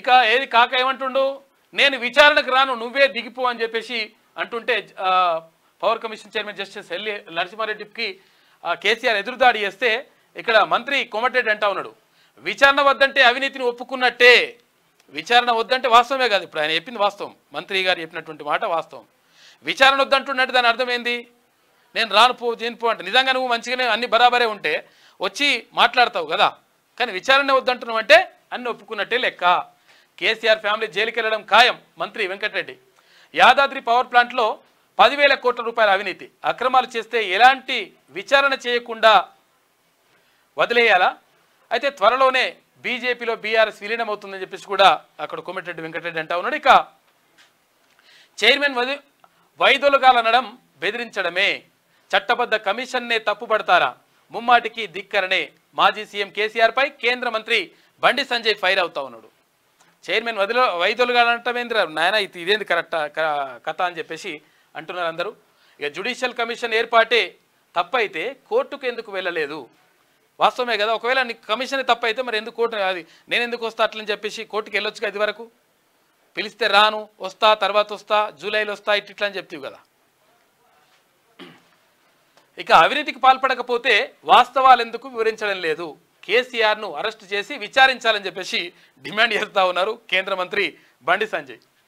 ఇంకా ఏది కాక ఏమంటుండు నేను విచారణకు రాను నువ్వే దిగిపో అని చెప్పేసి అంటుంటే ఆ, పవర్ కమిషన్ చైర్మన్ జస్టిస్ ఎల్లి నరసింహారెడ్డికి ఆ, కేసీఆర్ ఎదురుదాడి చేస్తే ఇక్కడ మంత్రి కోమటిరెడ్డి అంటా ఉన్నాడు విచారణ వద్దంటే అవినీతిని ఒప్పుకున్నట్టే విచారణ వద్దంటే వాస్తవమే కాదు ఇప్పుడు ఆయన చెప్పింది వాస్తవం మంత్రి గారు చెప్పినటువంటి మాట వాస్తవం విచారణ వద్దంటున్నట్టు దాని అర్థం ఏంది నేను రాను పో చేయను పో అంటే నిజంగా నువ్వు మంచిగానే అన్ని బరాబరే ఉంటే వచ్చి మాట్లాడతావు కదా కానీ విచారణ వద్దంటున్నావు అంటే అన్ని ఒప్పుకున్నట్టే లెక్క కేసీఆర్ ఫ్యామిలీ జైలుకి వెళ్ళడం ఖాయం మంత్రి వెంకటరెడ్డి యాదాద్రి పవర్ ప్లాంట్లో పదివేల కోట్ల రూపాయల అవినీతి అక్రమాలు చేస్తే ఎలాంటి విచారణ చేయకుండా వదిలేయాలా అయితే త్వరలోనే బీజేపీలో బీఆర్ఎస్ విలీనం అవుతుందని చెప్పేసి కూడా అక్కడ కోమటిరెడ్డి వెంకటరెడ్డి అంటా ఉన్నాడు ఇక చైర్మన్ వది వైదొలగాలనడం బెదిరించడమే చట్టబద్ధ కమిషన్నే తప్పుపడతారా ముమ్మాటికి ధిక్కరనే మాజీ సీఎం కేసీఆర్ పై కేంద్ర మంత్రి బండి సంజయ్ ఫైర్ అవుతా ఉన్నాడు చైర్మన్ వదిలో వైదొలగాలంటమేంద్ర నాయన ఇది ఇదేంది కరెక్ట్ కథ అని చెప్పేసి అంటున్నారు అందరూ ఇక జ్యుడిషియల్ కమిషన్ ఏర్పాటే తప్పైతే కోర్టుకు ఎందుకు వెళ్ళలేదు వాస్తవమే కదా ఒకవేళ నీ కమిషన్ తప్పైతే మరి ఎందుకు కోర్టు అది నేను ఎందుకు వస్తా అట్లని చెప్పేసి కోర్టుకి వెళ్ళొచ్చు కదా ఇది వరకు పిలిస్తే రాను వస్తా తర్వాత వస్తా జూలైలో వస్తా ఇట్ ఇట్లా అని చెప్తావు కదా ఇక అవినీతికి పాల్పడకపోతే వాస్తవాలు ఎందుకు వివరించడం లేదు కేసీఆర్ను అరెస్ట్ చేసి విచారించాలని చెప్పేసి డిమాండ్ చేస్తా ఉన్నారు కేంద్ర మంత్రి బండి సంజయ్